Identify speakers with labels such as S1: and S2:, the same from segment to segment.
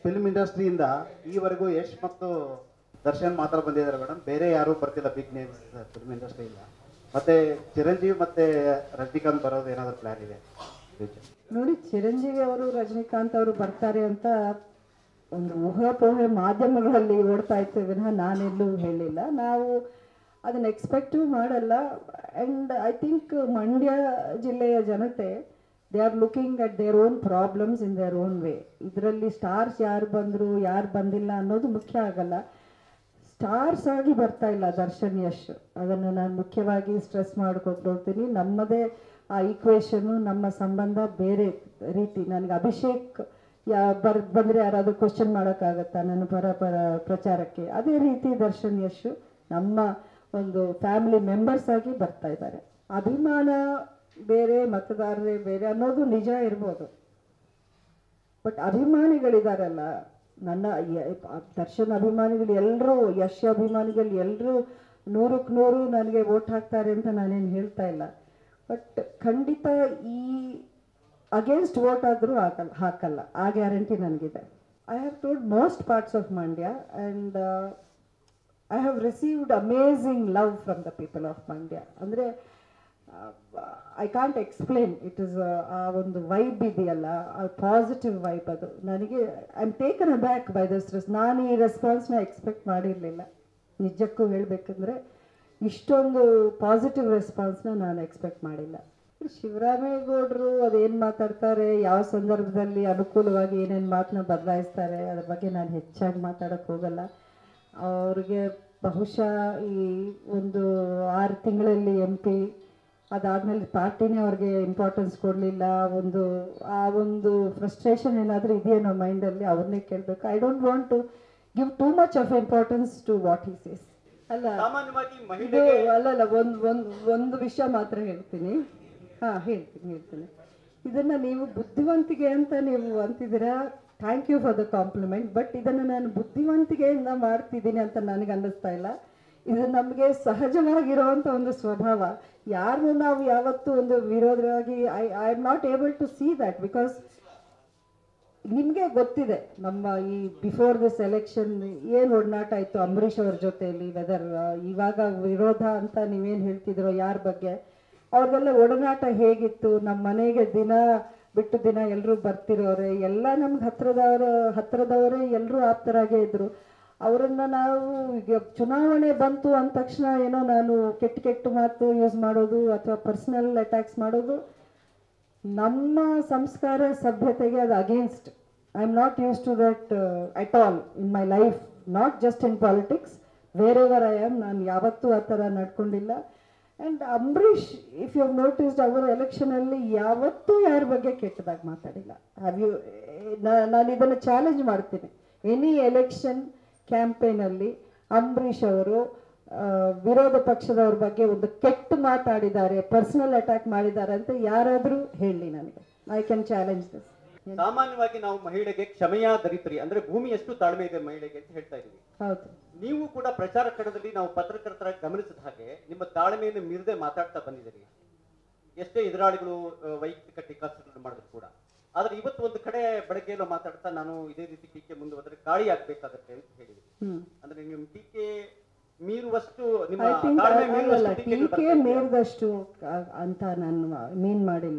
S1: Film ಇಂಡಸ್ಟ್ರಿಯಿಂದ ಈವರೆಗೂ ಯಶ್ ಮತ್ತು ದರ್ಶನ್ ಮಾತ್ರ ಬಂದಿದ್ದಾರೆ ಮೇಡಮ್ ಬೇರೆ ಯಾರೂ ಬರ್ತಿಲ್ಲ ಬಿಗ್ ನೇಮ್ಸ್ ಫಿಲ್ಮ್ ಇಂಡಸ್ಟ್ರಿಯಿಂದ ಮತ್ತೆ ಚಿರಂಜೀವಿ ಮತ್ತೆ ರಜನಿಕಾಂತ್ ಬರೋದು ಏನಾದರೂ ಪ್ಲಾನ್ ಇದೆ ಫ್ಯೂಚರ್
S2: ನೋಡಿ ಚಿರಂಜೀವಿ ಅವರು ರಜನಿಕಾಂತ್ ಅವರು ಬರ್ತಾರೆ ಅಂತ ಒಂದು ಊಹಾಪೋಹೆ ಮಾಧ್ಯಮಗಳಲ್ಲಿ ಓಡ್ತಾ ಇತ್ತು ವಿನಃ ನಾನೆಲ್ಲೂ ಹೇಳಿಲ್ಲ ನಾವು ಅದನ್ನು ಎಕ್ಸ್ಪೆಕ್ಟೂ ಮಾಡಲ್ಲ ಆ್ಯಂಡ್ ಐ ಥಿಂಕ್ ಮಂಡ್ಯ ಜಿಲ್ಲೆಯ ಜನತೆ they are looking at their own problems in their own way ಇದರಲ್ಲಿ ಸ್ಟಾರ್ಸ್ ಯಾರು ಬಂದರು ಯಾರು ಬಂದಿಲ್ಲ ಅನ್ನೋದು ಮುಖ್ಯ ಆಗಲ್ಲ ಸ್ಟಾರ್ಸ್ ಆಗಿ ಬರ್ತಾ ಇಲ್ಲ ದರ್ಶನ್ ಯಶ್ ಅದನ್ನು ನಾನು ಮುಖ್ಯವಾಗಿ ಸ್ಟ್ರೆಸ್ ಮಾಡ್ಕೊಂಡು ಹೋಗ್ತೀನಿ ನಮ್ಮದೇ ಆ ಈಕ್ವೇಶನು ನಮ್ಮ ಸಂಬಂಧ ಬೇರೆ ರೀತಿ ನನಗೆ ಅಭಿಷೇಕ್ ಯಾ ಬರ್ ಬಂದರೆ ಯಾರಾದರೂ ಕ್ವಶನ್ ಮಾಡೋಕ್ಕಾಗತ್ತಾ ನನ್ನ ಪರ ಪರ ಪ್ರಚಾರಕ್ಕೆ ಅದೇ ರೀತಿ ದರ್ಶನ್ ಯಶ್ ನಮ್ಮ ಒಂದು ಫ್ಯಾಮಿಲಿ ಮೆಂಬರ್ಸ್ ಆಗಿ ಬರ್ತಾ ಇದ್ದಾರೆ ಅಭಿಮಾನ ಬೇರೆ ಮತದಾರರೇ ಬೇರೆ ಅನ್ನೋದು ನಿಜ ಇರ್ಬೋದು ಬಟ್ ಅಭಿಮಾನಿಗಳಿದಾರಲ್ಲ ನನ್ನ ಯ- ದರ್ಶನ್ ಅಭಿಮಾನಿಗಳು ಎಲ್ಲರೂ ಯಶ್ ಅಭಿಮಾನಿಗಳು ಎಲ್ಲರೂ ನೂರಕ್ಕೆ ನೂರು ನನಗೆ ವೋಟ್ ಹಾಕ್ತಾರೆ ಅಂತ ನಾನೇನು ಹೇಳ್ತಾ ಇಲ್ಲ ಬಟ್ ಖಂಡಿತ ಈ ಅಗೇನ್ಸ್ಟ್ ವೋಟ್ ಆದರೂ ಹಾಕಲ್ಲ ಹಾಕಲ್ಲ ಆ ಗ್ಯಾರಂಟಿ ನನಗಿದೆ I have told most parts of Mandya and I have received amazing love from the people of Mandya ಅಂದರೆ I can't explain it is ಆ ಒಂದು ವೈಬ್ ಇದೆಯಲ್ಲ ಆ ಪಾಸಿಟಿವ್ ವೈಬ್ ಅದು ನನಗೆ I am taken aback by this ರೆಸ್ ನಾನು ಈ ರೆಸ್ಪಾನ್ಸ್ನ ಎಕ್ಸ್ಪೆಕ್ಟ್ ಮಾಡಿರಲಿಲ್ಲ ನಿಜಕ್ಕೂ ಹೇಳಬೇಕಂದ್ರೆ ಇಷ್ಟೊಂದು ಪಾಸಿಟಿವ್ ರೆಸ್ಪಾನ್ಸ್ನ ನಾನು ಎಕ್ಸ್ಪೆಕ್ಟ್ ಮಾಡಿಲ್ಲ ಶಿವರಾಮೇಗೌಡರು ಅದೇನು ಮಾತಾಡ್ತಾರೆ ಯಾವ ಸಂದರ್ಭದಲ್ಲಿ ಅನುಕೂಲವಾಗಿ ಏನೇನು ಮಾತನ್ನ ಬದಲಾಯಿಸ್ತಾರೆ ಅದ್ರ ಬಗ್ಗೆ ನಾನು ಹೆಚ್ಚಾಗಿ ಮಾತಾಡೋಕ್ಕೆ ಹೋಗಲ್ಲ ಅವ್ರಿಗೆ ಬಹುಶಃ ಈ ಒಂದು ಆರು ತಿಂಗಳಲ್ಲಿ ಎಂ ಪಿ ಅದಾದಮೇಲೆ ಪಾರ್ಟಿನೇ ಅವ್ರಿಗೆ ಇಂಪಾರ್ಟೆನ್ಸ್ ಕೊಡಲಿಲ್ಲ ಒಂದು ಆ ಒಂದು ಫ್ರಸ್ಟ್ರೇಷನ್ ಏನಾದರೂ ಇದೆಯೇನೋ ಮೈಂಡಲ್ಲಿ ಅವ್ರನ್ನೇ ಕೇಳಬೇಕು I don't want to give too much of importance to what he says ಅಲ್ಲ
S1: ಸಾಮಾನ್ಯವಾಗಿ
S2: ಇದು
S1: ಮಹಿಳೆಗೆ
S2: ಅಲ್ಲಲ್ಲ ಒಂದು ಒಂದು ಒಂದು ವಿಷಯ ಮಾತ್ರ ಹೇಳ್ತೀನಿ ಹಾಂ ಹೇಳ್ತೀನಿ ಹೇಳ್ತೀನಿ ಇದನ್ನು ನೀವು ಬುದ್ಧಿವಂತಿಕೆ ಅಂತ ನೀವು ಅಂತಿದ್ದೀರಾ thank you for the compliment but ಇದನ್ನು ನಾನು ಬುದ್ಧಿವಂತಿಕೆಯಿಂದ ಮಾಡ್ತಿದ್ದೀನಿ ಅಂತ ನನಗೆ ಅನ್ನಿಸ್ತಾ ಇಲ್ಲ ಇದು ನಮಗೆ ಸಹಜವಾಗಿರುವಂಥ ಒಂದು ಸ್ವಭಾವ ಯಾರನ್ನು ನಾವು ಯಾವತ್ತೂ ಒಂದು ವಿರೋಧವಾಗಿ I I am not able to see that because ನಿಮಗೆ ಗೊತ್ತಿದೆ ನಮ್ಮ ಈ ಬಿಫೋರ್ ದಿಸ್ ಎಲೆಕ್ಷನ್ ಏನು ಒಡನಾಟ ಇತ್ತು ಅಂಬರೀಷ್ ಅವ್ರ ಜೊತೆಯಲ್ಲಿ ವೆದರ್ ಇವಾಗ ವಿರೋಧ ಅಂತ ನೀವೇನು ಹೇಳ್ತಿದ್ರೋ ಯಾರ ಬಗ್ಗೆ ಅವ್ರಿಗೆಲ್ಲ ಒಡನಾಟ ಹೇಗಿತ್ತು ನಮ್ಮ ಮನೆಗೆ ದಿನ ಬಿಟ್ಟು ದಿನ ಎಲ್ಲರೂ ಬರ್ತಿರೋರೆ ಎಲ್ಲ ನಮ್ಗೆ ಹತ್ರದವರು ಹತ್ರದವರೇ ಎಲ್ಲರೂ ಆಪ್ತರಾಗೇ ಇದ್ರು ಅವರನ್ನ ನಾವು ಈಗ ಚುನಾವಣೆ ಬಂತು ಅಂದ ತಕ್ಷಣ ಏನೋ ನಾನು ಕೆಟ್ಟ ಕೆಟ್ಟ ಮಾತು ಯೂಸ್ ಮಾಡೋದು ಅಥವಾ ಪರ್ಸನಲ್ ಅಟ್ಯಾಕ್ಸ್ ಮಾಡೋದು ನಮ್ಮ ಸಂಸ್ಕಾರ ಸಭ್ಯತೆಗೆ ಅದು against I am not use to that at all in my life not just in politics wherever I am ನಾನು ಯಾವತ್ತೂ ಆ ಥರ ನಡ್ಕೊಂಡಿಲ್ಲ and Ambareesh if you noticed ಅವರ ಎಲೆಕ್ಷನಲ್ಲಿ ಯಾವತ್ತೂ ಯಾರ ಬಗ್ಗೆ ಕೆಟ್ಟದಾಗಿ ಮಾತಾಡಿಲ್ಲ ಹ್ಯಾವ್ ಯು ನಾನು ಇದನ್ನು ಚಾಲೆಂಜ್ ಮಾಡ್ತೀನಿ ಎನಿ ಎಲೆಕ್ಷನ್ ಕ್ಯಾಂಪೇನಲ್ಲಿ ಅಂಬರೀಷ್ ಅವರು ಆ, ವಿರೋಧ ಪಕ್ಷದವ್ರ ಬಗ್ಗೆ ಒಂದು ಕೆಟ್ಟ ಮಾತಾಡಿದ್ದಾರೆ ಪರ್ಸನಲ್ ಅಟ್ಯಾಕ್ ಮಾಡಿದ್ದಾರೆ ಅಂತ ಯಾರಾದರೂ ಹೇಳಿ ನನಗೆ ಐ ಕ್ಯಾನ್ ಚಾಲೆಂಜ್ ದಿಸ್
S1: ಸಾಮಾನ್ಯವಾಗಿ ನಾವು ಮಹಿಳೆಗೆ ಕ್ಷಮೆಯ ದರಿದ್ರಿ ಅಂದ್ರೆ ಭೂಮಿ ಎಷ್ಟು ತಾಳ್ಮೆ ಇದೆ ಮಹಿಳೆಗೆ ಅಂತ ಹೇಳ್ತಾ ಇದೀವಿ
S2: ಹೌದು
S1: ನೀವು ಕೂಡ ಪ್ರಚಾರ ಕಣದಲ್ಲಿ ನಾವು ಪತ್ರಕರ್ತರಾಗಿ ಗಮನಿಸಿದ ಹಾಗೆ ನಿಮ್ಮ ತಾಳ್ಮೆಯನ್ನು ಮೀರದೆ ಮಾತಾಡ್ತಾ ಬಂದಿದ್ದೀರಿ ಎಷ್ಟೇ ಎದುರಾಳಿಗಳು ಆ, ವೈಯಕ್ತಿಕ ಟೀಕಾಸ್ತ್ರಗಳನ್ನು ಮಾಡಿದ್ರು ಕೂಡ ಆದ್ರೆ ಇವತ್ತು ಒಂದು ಕಡೆ ಬೆಳಗ್ಗೆ ಎಲ್ಲೋ ಮಾತಾಡ್ತಾ ನಾನು ಇದೇ ರೀತಿ ಟೀಕೆ ಮುಂದುವರೆದ್ರೆ ಗಾಳಿ ಆಗ್ಬೇಕಾಗತ್ತೆ ಅಂತ ಹೇಳಿದ್ರಿ
S2: ಹ್ಮ್
S1: ಅಂದ್ರೆ ನಿಮ್ಮ ಟೀಕೆ ಮೀರುವಷ್ಟು ನಿಮ್ಮ
S2: ಐ ಥಿಂಕ್
S1: ತಾಳ್ಮೆ
S2: ಅಲ್ಲ
S1: ಮೀರುವಷ್ಟು ಟೀಕೆಗಳು
S2: ಟೀಕೆ
S1: ಬರ್ತಾ ಇದೆಯಾ?
S2: ಮೀರಿದಷ್ಟು ಆ- ಅಂತ ನಾನು ಮೀನ್ ಮಾಡಿಲ್ಲ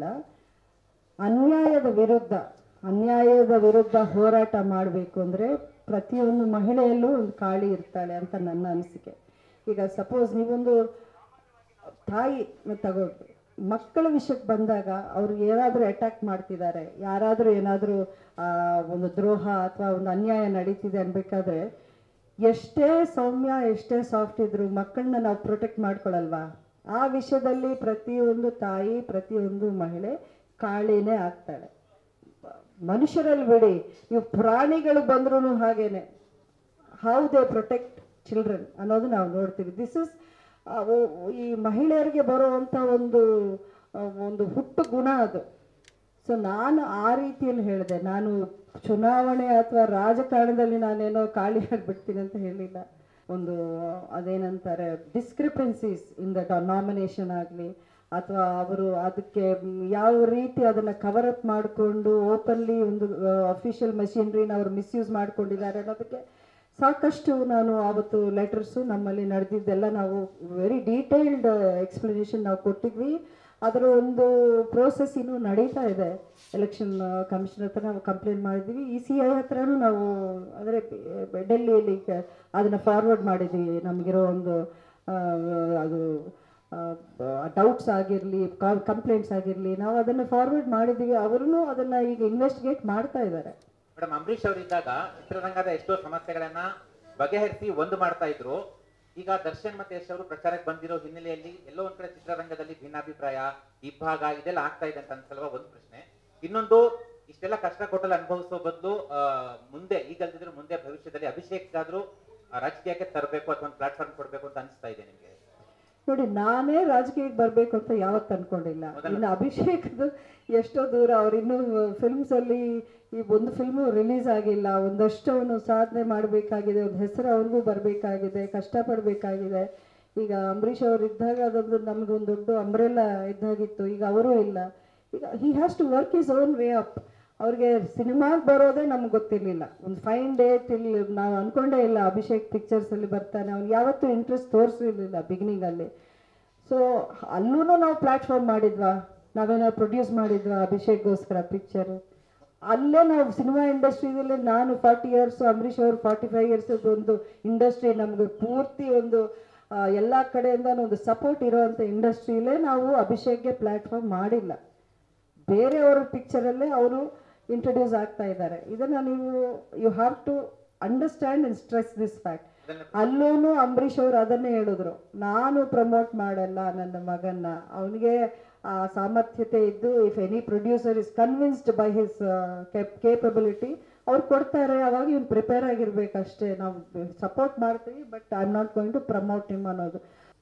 S2: ಅನ್ಯಾಯದ ವಿರುದ್ಧ ಅನ್ಯಾಯದ ವಿರುದ್ಧ ಹೋರಾಟ ಮಾಡಬೇಕು ಅಂದರೆ ಪ್ರತಿಯೊಂದು ಮಹಿಳೆಯಲ್ಲೂ ಒಂದು ಕಾಳಿ ಇರ್ತಾಳೆ ಅಂತ ನನ್ನ ಅನಿಸಿಕೆ ಈಗ ಸಪೋಸ್ ನೀವೊಂದು ತಾಯಿ ತಗೊಳ್ರಿ ಮಕ್ಕಳ ವಿಷಯಕ್ಕೆ ಬಂದಾಗ ಅವ್ರು ಏನಾದರೂ ಅಟ್ಯಾಕ್ ಮಾಡ್ತಿದ್ದಾರೆ ಯಾರಾದರೂ ಏನಾದರೂ ಒಂದು ದ್ರೋಹ ಅಥವಾ ಒಂದು ಅನ್ಯಾಯ ನಡೀತಿದೆ ಅನ್ಬೇಕಾದ್ರೆ ಎಷ್ಟೇ ಸೌಮ್ಯ ಎಷ್ಟೇ ಸಾಫ್ಟ್ ಇದ್ರು ಮಕ್ಕಳನ್ನ ನಾವು ಪ್ರೊಟೆಕ್ಟ್ ಮಾಡ್ಕೊಳಲ್ವಾ ಆ ವಿಷಯದಲ್ಲಿ ಪ್ರತಿಯೊಂದು ತಾಯಿ ಪ್ರತಿಯೊಂದು ಮಹಿಳೆ ಕಾಳಿನೇ ಆಗ್ತಾಳೆ ಮನುಷ್ಯರಲ್ಲಿ ಬಿಡಿ ನೀವು ಪ್ರಾಣಿಗಳು ಬಂದ್ರೂ ಹಾಗೇನೆ ಹೌ ದೇ ಪ್ರೊಟೆಕ್ಟ್ ಚಿಲ್ಡ್ರನ್ ಅನ್ನೋದು ನಾವು ನೋಡ್ತೀವಿ ದಿಸ್ ಇಸ್ ಈ ಮಹಿಳೆಯರಿಗೆ ಬರುವಂಥ ಒಂದು ಆ, ಒಂದು ಹುಟ್ಟು ಗುಣ ಅದು ಸೊ ನಾನು ಆ ರೀತಿಯಲ್ಲಿ ಹೇಳಿದೆ ನಾನು ಚುನಾವಣೆ ಅಥವಾ ರಾಜಕಾರಣದಲ್ಲಿ ನಾನೇನೋ ಖಾಲಿ ಆಗಿಬಿಡ್ತೀನಿ ಅಂತ ಹೇಳಿಲ್ಲ ಒಂದು ಅದೇನಂತಾರೆ ಡಿಸ್ಕ್ರಿಪೆನ್ಸೀಸ್ ಇನ್ ದ ನಾಮಿನೇಷನ್ ಆಗಲಿ ಅಥವಾ ಅವರು ಅದಕ್ಕೆ ಮ್, ಯಾವ ರೀತಿ ಅದನ್ನು ಕವರ್ ಅಪ್ ಮಾಡಿಕೊಂಡು ಓಪನ್ಲಿ ಒಂದು ಅಫಿಷಿಯಲ್ ಮಷಿನ್ರಿನ ಅವರು ಮಿಸ್ಯೂಸ್ ಮಾಡ್ಕೊಂಡಿದ್ದಾರೆ ಅನ್ನೋದಕ್ಕೆ ಸಾಕಷ್ಟು ನಾನು ಆವತ್ತು ಲೆಟರ್ಸು ನಮ್ಮಲ್ಲಿ ನಡೆದಿದ್ದೆಲ್ಲ ನಾವು ವೆರಿ ಡೀಟೇಲ್ಡ್ ಎಕ್ಸ್ಪ್ಲನೇಷನ್ ನಾವು ಕೊಟ್ಟಿದ್ವಿ ಅದರ ಒಂದು ಪ್ರೋಸೆಸ್ ಇನ್ನೂ ನಡೀತಾ ಇದೆ ಎಲೆಕ್ಷನ್ ಕಮಿಷನ್ ಹತ್ರ ನಾವು ಕಂಪ್ಲೇಂಟ್ ಮಾಡಿದ್ವಿ ಇ ಸಿ ಐ ಹತ್ರನೂ ನಾವು ಅಂದರೆ ಡೆಲ್ಲಿಯಲ್ಲಿ ಅದನ್ನು ಫಾರ್ವರ್ಡ್ ಮಾಡಿದ್ವಿ ನಮಗಿರೋ ಒಂದು ಆ, ಅದು ಡೌಟ್ಸ್ ಆಗಿರಲಿ ಕಂಪ್ಲೇಂಟ್ಸ್ ಆಗಿರಲಿ ನಾವು ಅದನ್ನು ಫಾರ್ವರ್ಡ್ ಮಾಡಿದ್ದೀವಿ ಅವರು ಅದನ್ನು ಈಗ ಇನ್ವೆಸ್ಟಿಗೇಟ್ ಮಾಡ್ತಾ ಇದ್ದಾರೆ
S3: ಮೇಡಮ್ ಅಂಬರೀಶ್ ಅವರಿದ್ದಾಗ ಚಿತ್ರರಂಗದ ಎಷ್ಟೋ ಸಮಸ್ಯೆಗಳನ್ನ ಬಗೆಹರಿಸಿ ಒಂದು ಮಾಡ್ತಾ ಇದ್ರು ಈಗ ದರ್ಶನ್ ಮತ್ತೆ ಯಶ್ ಅವರು ಪ್ರಚಾರಕ್ಕೆ ಬಂದಿರೋ ಹಿನ್ನೆಲೆಯಲ್ಲಿ ಎಲ್ಲೋ ಒಂದ್ ಕಡೆ ಚಿತ್ರರಂಗದಲ್ಲಿ ಭಿನ್ನಾಭಿಪ್ರಾಯ ಇಬ್ಬಾಗ ಇದೆಲ್ಲ ಆಗ್ತಾ ಇದೆ ಅಂತ ಅನ್ಸಲ್ವಾ ಒಂದು ಪ್ರಶ್ನೆ ಇನ್ನೊಂದು ಇಷ್ಟೆಲ್ಲ ಕಷ್ಟ ಕೊಟ್ಟಲ್ಲಿ ಅನುಭವಿಸೋ ಬದಲು ಮುಂದೆ ಈಗಲ್ದಿದ್ರೆ ಮುಂದೆ ಭವಿಷ್ಯದಲ್ಲಿ ಅಭಿಷೇಕ್ಗಾದ್ರೂ ಆ, ರಾಜಕೀಯಕ್ಕೆ ತರಬೇಕು ಅಥವಾ ಒಂದು ಪ್ಲಾಟ್ಫಾರ್ಮ್ ಕೊಡಬೇಕು ಅಂತ ಅನಿಸ್ತಾ ಇದೆ ನಿಮ್ಗೆ
S2: ನೋಡಿ ನಾನೇ ರಾಜಕೀಯಕ್ಕೆ ಬರಬೇಕು ಅಂತ ಯಾವತ್ತು ಅನ್ಕೊಂಡಿಲ್ಲ ಇನ್ನು ಅಭಿಷೇಕ್ದು ಎಷ್ಟೋ ದೂರ ಅವ್ರು ಇನ್ನೂ ಫಿಲ್ಮ್ಸ್ ಅಲ್ಲಿ ಈ ಒಂದು ಫಿಲ್ಮು ರಿಲೀಸ್ ಆಗಿಲ್ಲ ಒಂದಷ್ಟು ಅವನು ಸಾಧನೆ ಮಾಡಬೇಕಾಗಿದೆ ಒಂದು ಹೆಸರು ಅವ್ರಿಗೂ ಬರಬೇಕಾಗಿದೆ ಕಷ್ಟಪಡಬೇಕಾಗಿದೆ ಈಗ ಅಂಬರೀಷ್ ಅವರು ಇದ್ದಾಗ ಅದೊಂದು ನಮಗೊಂದು ದೊಡ್ಡ ಅಂಬ್ರೆಲ್ಲ ಇದ್ದಾಗಿತ್ತು ಈಗ ಅವರೂ ಇಲ್ಲ ಈಗ he has to work his own way up ಅವ್ರಿಗೆ ಸಿನಿಮಾಗೆ ಬರೋದೇ ನಮ್ಗೆ ಗೊತ್ತಿರಲಿಲ್ಲ ಒಂದು ಫೈನ್ ಡೇ ಟಿಲ್ ನಾವು ಅನ್ಕೊಂಡೇ ಇಲ್ಲ ಅಭಿಷೇಕ್ ಪಿಕ್ಚರ್ಸಲ್ಲಿ ಬರ್ತಾನೆ ಅವ್ನು ಯಾವತ್ತೂ ಇಂಟ್ರೆಸ್ಟ್ ತೋರಿಸಿರ್ಲಿಲ್ಲ ಬಿಗಿನಿಂಗಲ್ಲಿ ಸೊ ಅಲ್ಲೂ ನಾವು ಪ್ಲ್ಯಾಟ್ಫಾರ್ಮ್ ಮಾಡಿದ್ವಾ ನಾವೇನಾದ್ರು ಪ್ರೊಡ್ಯೂಸ್ ಮಾಡಿದ್ವಾ ಅಭಿಷೇಕ್ಗೋಸ್ಕರ ಪಿಕ್ಚರು ಅಲ್ಲೇ ನಾವು ಸಿನಿಮಾ ಇಂಡಸ್ಟ್ರಿಯಲ್ಲಿ ನಾನು ಫಾರ್ಟಿ ಇಯರ್ಸ್ ಅಂಬರೀಷ್ ಅವರು ಫಾರ್ಟಿ ಫೈವ್ ಇಯರ್ಸ್ ಒಂದು ಇಂಡಸ್ಟ್ರಿ ನಮಗೆ ಪೂರ್ತಿ ಒಂದು ಆ, ಎಲ್ಲ ಕಡೆಯಿಂದ ಒಂದು ಸಪೋರ್ಟ್ ಇರುವಂಥ ಇಂಡಸ್ಟ್ರಿಲೇ ನಾವು ಅಭಿಷೇಕ್ಗೆ ಪ್ಲ್ಯಾಟ್ಫಾರ್ಮ್ ಮಾಡಿಲ್ಲ ಬೇರೆಯವರ ಪಿಕ್ಚರಲ್ಲೇ ಅವರು ಇಂಟ್ರೊಡ್ಯೂಸ್ ಆಗ್ತಾ ಇದ್ದಾರೆ ಇದನ್ನು ನೀವು you have to understand and stress this fact ಅಲ್ಲೂ ಅಂಬರೀಷ್ ಅವರು ಅದನ್ನೇ ಹೇಳಿದ್ರು ನಾನು ಪ್ರಮೋಟ್ ಮಾಡಲ್ಲ ನನ್ನ ಮಗನ್ನ ಅವನಿಗೆ ಆ ಸಾಮರ್ಥ್ಯತೆ ಇದ್ದು if any producer is convinced by his capability ಅವ್ರು ಕೊಡ್ತಾರೆ ಅವಾಗ ಇವ್ನು ಪ್ರಿಪೇರ್ ಆಗಿರ್ಬೇಕಷ್ಟೇ ನಾವು ಸಪೋರ್ಟ್ ಮಾಡ್ತೀವಿ but I am not going to promote him ಅನ್ನೋದು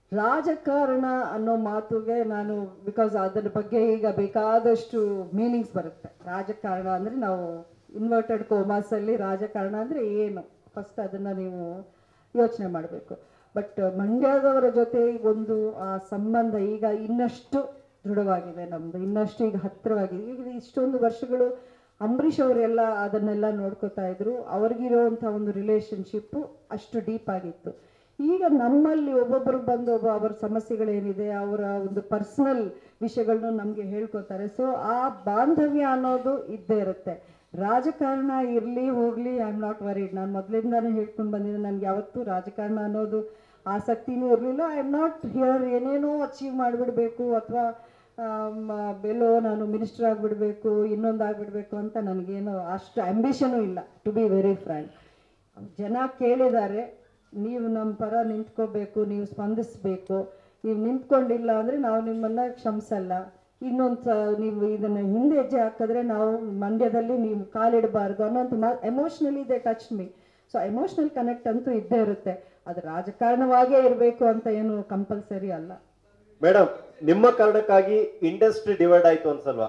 S2: ರಾಜಕಾರಣ ಅನ್ನೋ ಮಾತುಗೆ ನಾನು ಬಿಕಾಸ್ ಅದರ ಬಗ್ಗೆ ಈಗ ಬೇಕಾದಷ್ಟು ಮೀನಿಂಗ್ಸ್ ಬರುತ್ತೆ ರಾಜಕಾರಣ ಅಂದರೆ ನಾವು ಇನ್ವರ್ಟೆಡ್ ಕೋಮಾಸಲ್ಲಿ ರಾಜಕಾರಣ ಅಂದರೆ ಏನು ಫಸ್ಟ್ ಅದನ್ನು ನೀವು ಯೋಚನೆ ಮಾಡಬೇಕು ಬಟ್ ಮಂಡ್ಯದವರ ಜೊತೆ ಒಂದು ಆ ಸಂಬಂಧ ಈಗ ಇನ್ನಷ್ಟು ದೃಢವಾಗಿದೆ ನಮ್ಮದು ಇನ್ನಷ್ಟು ಈಗ ಹತ್ತಿರವಾಗಿದೆ ಈಗ ಇಷ್ಟೊಂದು ವರ್ಷಗಳು ಅಂಬರೀಷ್ ಅವರೆಲ್ಲ ಅದನ್ನೆಲ್ಲ ನೋಡ್ಕೋತಾ ಇದ್ರು ಅವ್ರಿಗಿರೋವಂಥ ಒಂದು ರಿಲೇಶನ್ಶಿಪ್ಪು ಅಷ್ಟು ಡೀಪ್ ಆಗಿತ್ತು ಈಗ ನಮ್ಮಲ್ಲಿ ಒಬ್ಬೊಬ್ಬರು ಬಂದು ಒಬ್ಬ ಅವರ ಸಮಸ್ಯೆಗಳೇನಿದೆ ಅವರ ಒಂದು ಪರ್ಸನಲ್ ವಿಷಯಗಳನ್ನ ನಮಗೆ ಹೇಳ್ಕೊತಾರೆ ಸೊ ಆ ಬಾಂಧವ್ಯ ಅನ್ನೋದು ಇದ್ದೇ ಇರುತ್ತೆ ರಾಜಕಾರಣ ಇರಲಿ ಹೋಗಲಿ ಐ ಆಮ್ ನಾಟ್ ವರಿಡ್ ನಾನು ಮೊದಲಿಂದಾನೇ ಹೇಳ್ಕೊಂಡು ಬಂದಿದ್ದೆ ನನಗೆ ಯಾವತ್ತೂ ರಾಜಕಾರಣ ಅನ್ನೋದು ಆಸಕ್ತಿನೂ ಇರಲಿಲ್ಲ ಐ ಆಮ್ ನಾಟ್ ಹಿಯರ್ ಏನೇನೋ ಅಚೀವ್ ಮಾಡಿಬಿಡ್ಬೇಕು ಅಥವಾ ಎಲ್ಲೋ ನಾನು ಮಿನಿಸ್ಟರ್ ಆಗಿಬಿಡ್ಬೇಕು ಇನ್ನೊಂದು ಆಗಿಬಿಡ್ಬೇಕು ಅಂತ ನನಗೇನು ಅಷ್ಟು ಆಂಬಿಷನೂ ಇಲ್ಲ ಟು ಬಿ ವೆರಿ ಫ್ರ್ಯಾಂಕ್ ಜನ ಕೇಳಿದ್ದಾರೆ ನೀವು ನಮ್ಮ ಪರ ನಿಂತ್ಕೋಬೇಕು ನೀವು ಸ್ಪಂದಿಸಬೇಕು ನೀವು ನಿಂತ್ಕೊಂಡಿಲ್ಲ ಅಂದರೆ ನಾವು ನಿಮ್ಮನ್ನು ಕ್ಷಮಿಸಲ್ಲ ಇನ್ನೊಂದು ಸ ನೀವು ಇದನ್ನು ಹಿಂದೆ ಹೆಜ್ಜೆ ಹಾಕಿದ್ರೆ ನಾವು ಮಂಡ್ಯದಲ್ಲಿ ನೀವು ಕಾಲಿಡಬಾರ್ದು ಅನ್ನೋಂಥ ಮಾ emotionally they touch me so emotional connect ಅಂತೂ ಇದ್ದೇ ಇರುತ್ತೆ ಅದು ರಾಜಕಾರಣವಾಗೇ ಇರಬೇಕು ಅಂತ ಏನು ಕಂಪಲ್ಸರಿ ಅಲ್ಲ
S4: ಮೇಡಮ್ ನಿಮ್ಮ ಕಾರಣಕ್ಕಾಗಿ ಇಂಡಸ್ಟ್ರಿ ಡಿವೈಡ್ ಆಯ್ತು ಅನ್ಸಲ್ವಾ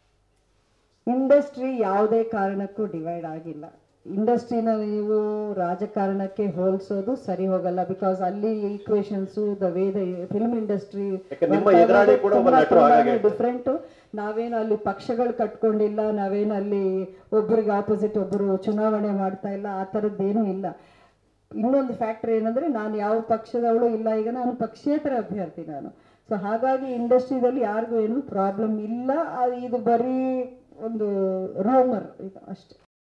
S2: ಇಂಡಸ್ಟ್ರಿ ಯಾವುದೇ ಕಾರಣಕ್ಕೂ ಡಿವೈಡ್ ಆಗಿಲ್ಲ ಇಂಡಸ್ಟ್ರಿನ ನೀವು ರಾಜಕಾರಣಕ್ಕೆ ಹೋಲಿಸೋದು ಸರಿ ಹೋಗಲ್ಲ ಬಿಕಾಸ್ ಅಲ್ಲಿ equations the way the film industry
S4: ಯಾಕೆ ನಿಮ್ಮ ಎದುರಾಳಿ ಕೂಡ ಒಬ್ಬ ನಟರು ಹಾಗಾಗಿ.
S2: ಡಿಫ್ರೆಂಟ್ ನಾವೇನು ಅಲ್ಲಿ ಪಕ್ಷಗಳು ಕಟ್ಕೊಂಡಿಲ್ಲ ನಾವೇನು ಅಲ್ಲಿ ಒಬ್ಬರಿಗೆ ಆಪೋಸಿಟ್ ಒಬ್ಬರು ಚುನಾವಣೆ ಮಾಡ್ತಾ ಇಲ್ಲ ಆ ಥರದ್ದೇನೂ ಇಲ್ಲ ಇನ್ನೊಂದು ಫ್ಯಾಕ್ಟರ್ ಏನಂದ್ರೆ ನಾನು ಯಾವ ಪಕ್ಷದವಳು ಇಲ್ಲ ಈಗ ನಾನು ಪಕ್ಷೇತರ ಅಭ್ಯರ್ಥಿ ನಾನು ಸೊ ಹಾಗಾಗಿ ಇಂಡಸ್ಟ್ರಿದಲ್ಲಿ ಯಾರಿಗೂ ಏನು ಪ್ರಾಬ್ಲಮ್ ಇಲ್ಲ ಆ, ಇದು ಬರೀ ಒಂದು ರೂಮರ್ ಇದು ಅಷ್ಟೇ